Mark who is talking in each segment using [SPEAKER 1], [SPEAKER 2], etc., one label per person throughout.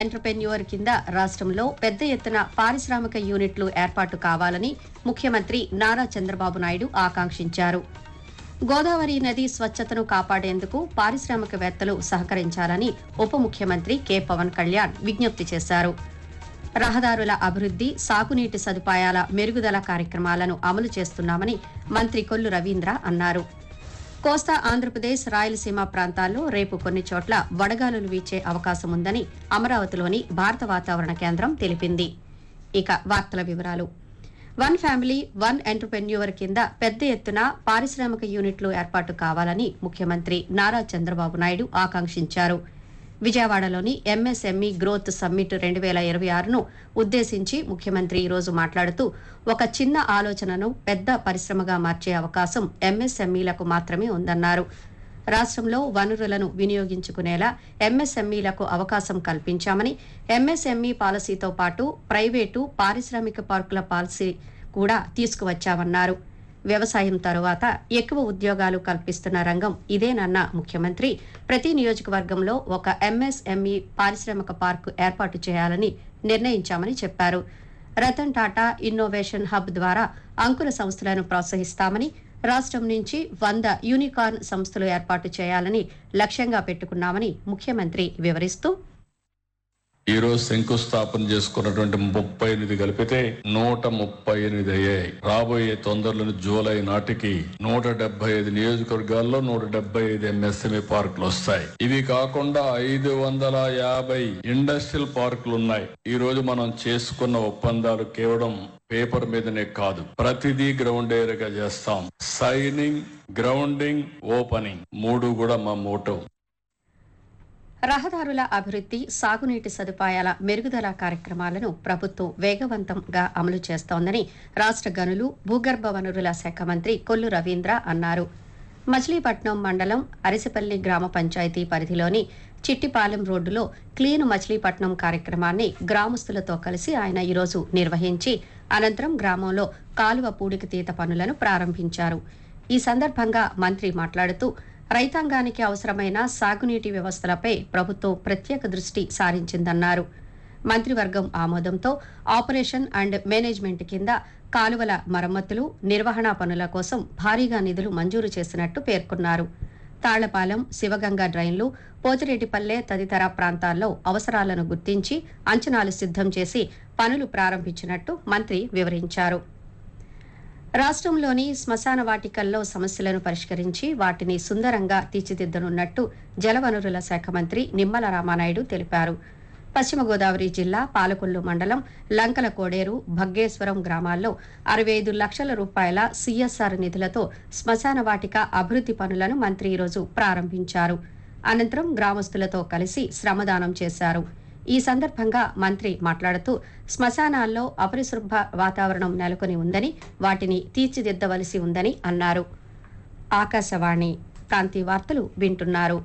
[SPEAKER 1] entrepreneur కింద రాష్ట్రంలో పెద్ద ఎత్తున పారిశ్రామిక యూనిట్లు ఏర్పాటు కావాలని ముఖ్యమంత్రి నారా చంద్రబాబు నాయుడు ఆకాంక్షించారు గోదావరి నది స్వచ్ఛతను కాపాడేందుకు పారిశ్రామికవేత్తలు సహకరించాలని ఉప ముఖ్యమంత్రి కె పవన్ కళ్యాణ్ విజ్ఞప్తి చేశారు రహదారుల అభివృద్ది సాగునీటి సదుపాయాల మెరుగుదల కార్యక్రమాలను అమలు చేస్తున్నామని మంత్రి కొల్లు రవీంద్ర అన్నారు కోస్తా ఆంధ్రప్రదేశ్ రాయలసీమ ప్రాంతాల్లో రేపు కొన్ని చోట్ల వడగాలులు వీచే అవకాశం ఉందని అమరావతిలోని భారత వాతావరణ కేంద్రం తెలిపింది ఇక వార్తల వివరాలు వన్ ఫ్యామిలీ వన్ ఎంటర్ప్రెన్యూర్ కింద పెద్ద ఎత్తున పారిశ్రామిక యూనిట్లు ఏర్పాటు కావాలని ముఖ్యమంత్రి నారా చంద్రబాబు నాయుడు ఆకాంక్షించారు విజయవాడలోని ఎంఎస్ఎంఈ గ్రోత్ సమ్మిట్ రెండు వేల ఇరవై ఆరును ఉద్దేశించి ముఖ్యమంత్రి ఈరోజు మాట్లాడుతూ ఒక చిన్న ఆలోచనను పెద్ద పరిశ్రమగా మార్చే అవకాశం ఎంఎస్ఎంఈలకు మాత్రమే ఉందన్నారు రాష్ట్రంలో వనరులను వినియోగించుకునేలా ఎంఎస్ఎంఈలకు అవకాశం కల్పించామని ఎంఎస్ఎంఈ పాలసీతో పాటు ప్రైవేటు పారిశ్రామిక పార్కుల పాలసీ కూడా తీసుకువచ్చామన్నారు వ్యవసాయం తరువాత ఎక్కువ ఉద్యోగాలు కల్పిస్తున్న రంగం ఇదేనన్న ముఖ్యమంత్రి ప్రతి నియోజకవర్గంలో ఒక ఎంఎస్ఎంఈ పారిశ్రామిక పార్కు ఏర్పాటు చేయాలని నిర్ణయించామని చెప్పారు రతన్ టాటా ఇన్నోవేషన్ హబ్ ద్వారా అంకుర సంస్థలను ప్రోత్సహిస్తామని రాష్ట్రం నుంచి వంద యూనికార్న్ సంస్థలు ఏర్పాటు చేయాలని లక్ష్యంగా పెట్టుకున్నామని ముఖ్యమంత్రి వివరిస్తూ
[SPEAKER 2] ఈ రోజు శంకుస్థాపన చేసుకున్నటువంటి ముప్పై ఎనిమిది కలిపితే నూట ముప్పై ఎనిమిది అయ్యాయి రాబోయే తొందరలోని జూలై నాటికి నూట డెబ్బై ఐదు నియోజకవర్గాల్లో నూట డెబ్బై ఐదు ఎంఎస్ఎంఈ పార్కులు వస్తాయి ఇవి కాకుండా ఐదు వందల యాభై ఇండస్ట్రియల్ పార్కులు ఉన్నాయి ఈ రోజు మనం చేసుకున్న ఒప్పందాలు కేవలం పేపర్ మీదనే కాదు ప్రతిదీ గ్రౌండ్ ఏరియాగా చేస్తాం సైనింగ్ గ్రౌండింగ్ ఓపెనింగ్ మూడు కూడా మా మోటో
[SPEAKER 1] రహదారుల అభివృద్ది సాగునీటి సదుపాయాల మెరుగుదల కార్యక్రమాలను ప్రభుత్వం వేగవంతంగా అమలు చేస్తోందని రాష్ట్ర గనులు భూగర్భ వనరుల శాఖ మంత్రి కొల్లు రవీంద్ర అన్నారు మచిలీపట్నం మండలం అరిసిపల్లి గ్రామ పంచాయతీ పరిధిలోని చిట్టిపాలెం రోడ్డులో క్లీన్ మచిలీపట్నం కార్యక్రమాన్ని గ్రామస్తులతో కలిసి ఆయన ఈరోజు నిర్వహించి అనంతరం గ్రామంలో కాలువ పూడిక తీత పనులను ప్రారంభించారు ఈ సందర్భంగా మంత్రి మాట్లాడుతూ రైతాంగానికి అవసరమైన సాగునీటి వ్యవస్థలపై ప్రభుత్వం ప్రత్యేక దృష్టి సారించిందన్నారు మంత్రివర్గం ఆమోదంతో ఆపరేషన్ అండ్ మేనేజ్మెంట్ కింద కాలువల మరమ్మతులు నిర్వహణ పనుల కోసం భారీగా నిధులు మంజూరు చేసినట్టు పేర్కొన్నారు తాళ్లపాలెం శివగంగ డ్రైన్లు పోతిరెడ్డిపల్లె తదితర ప్రాంతాల్లో అవసరాలను గుర్తించి అంచనాలు సిద్ధం చేసి పనులు ప్రారంభించినట్టు మంత్రి వివరించారు రాష్ట్రంలోని శ్మశాన వాటికల్లో సమస్యలను పరిష్కరించి వాటిని సుందరంగా తీర్చిదిద్దనున్నట్టు జలవనరుల శాఖ మంత్రి నిమ్మల రామానాయుడు తెలిపారు పశ్చిమ గోదావరి జిల్లా పాలకొల్లు మండలం లంకల కోడేరు భగ్గేశ్వరం గ్రామాల్లో అరవై ఐదు లక్షల రూపాయల సీఎస్ఆర్ నిధులతో శ్మశాన వాటిక అభివృద్ది పనులను మంత్రి ఈరోజు ప్రారంభించారు అనంతరం గ్రామస్తులతో కలిసి శ్రమదానం చేశారు ఈ సందర్భంగా మంత్రి మాట్లాడుతూ శ్మశానాల్లో అపరిశుభ్ర వాతావరణం నెలకొని ఉందని వాటిని తీర్చిదిద్దవలసి ఉందని అన్నారు ఆకాశవాణి ప్రాంతీయ వార్తలు వింటున్నారు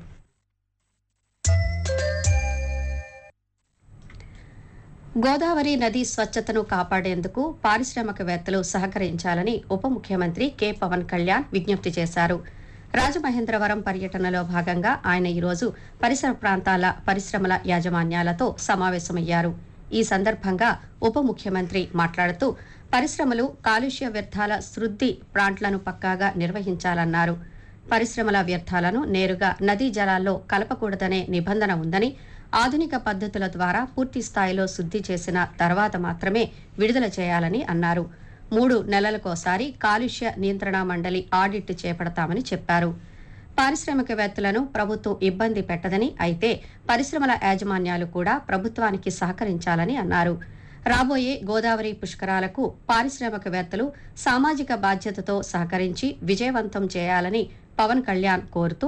[SPEAKER 1] గోదావరి నది స్వచ్ఛతను కాపాడేందుకు పారిశ్రామికవేత్తలు సహకరించాలని ఉప ముఖ్యమంత్రి కె పవన్ కళ్యాణ్ విజ్ఞప్తి చేశారు రాజమహేంద్రవరం పర్యటనలో భాగంగా ఆయన ఈరోజు పరిసర ప్రాంతాల పరిశ్రమల యాజమాన్యాలతో సమావేశమయ్యారు ఈ సందర్భంగా ఉప ముఖ్యమంత్రి మాట్లాడుతూ పరిశ్రమలు కాలుష్య వ్యర్థాల శుద్ధి ప్లాంట్లను పక్కాగా నిర్వహించాలన్నారు పరిశ్రమల వ్యర్థాలను నేరుగా నదీ జలాల్లో కలపకూడదనే నిబంధన ఉందని ఆధునిక పద్ధతుల ద్వారా పూర్తి స్థాయిలో శుద్ధి చేసిన తర్వాత మాత్రమే విడుదల చేయాలని అన్నారు మూడు నెలలకోసారి కాలుష్య నియంత్రణ మండలి ఆడిట్ చేపడతామని చెప్పారు పారిశ్రామికవేత్తలను ప్రభుత్వం ఇబ్బంది పెట్టదని అయితే పరిశ్రమల యాజమాన్యాలు కూడా ప్రభుత్వానికి సహకరించాలని అన్నారు రాబోయే గోదావరి పుష్కరాలకు పారిశ్రామికవేత్తలు సామాజిక బాధ్యతతో సహకరించి విజయవంతం చేయాలని పవన్ కళ్యాణ్ కోరుతూ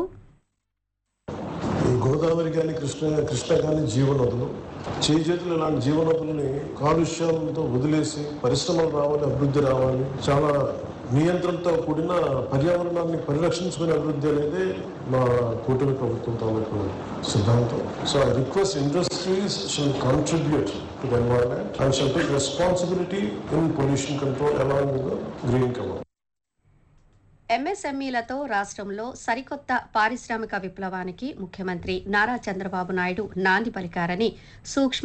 [SPEAKER 3] ఈ గోదావరి కానీ కృష్ణ కృష్ణ కానీ జీవనదులు చేయి చేతులు ఇలాంటి జీవనదులని కాలుష్యాలతో వదిలేసి పరిశ్రమలు రావాలి అభివృద్ధి రావాలి చాలా నియంత్రణతో కూడిన పర్యావరణాన్ని పరిరక్షించుకునే అభివృద్ధి అనేది మా కూటమి ప్రభుత్వం తాలూకు సిద్ధాంతం so I request industries shall contribute to the environment and shall take responsibility in pollution control along with green cover
[SPEAKER 1] ఎంఎస్ఎంఈలతో రాష్ట్రంలో సరికొత్త పారిశ్రామిక విప్లవానికి ముఖ్యమంత్రి నారా చంద్రబాబు నాయుడు నాంది పలికారని సూక్ష్మ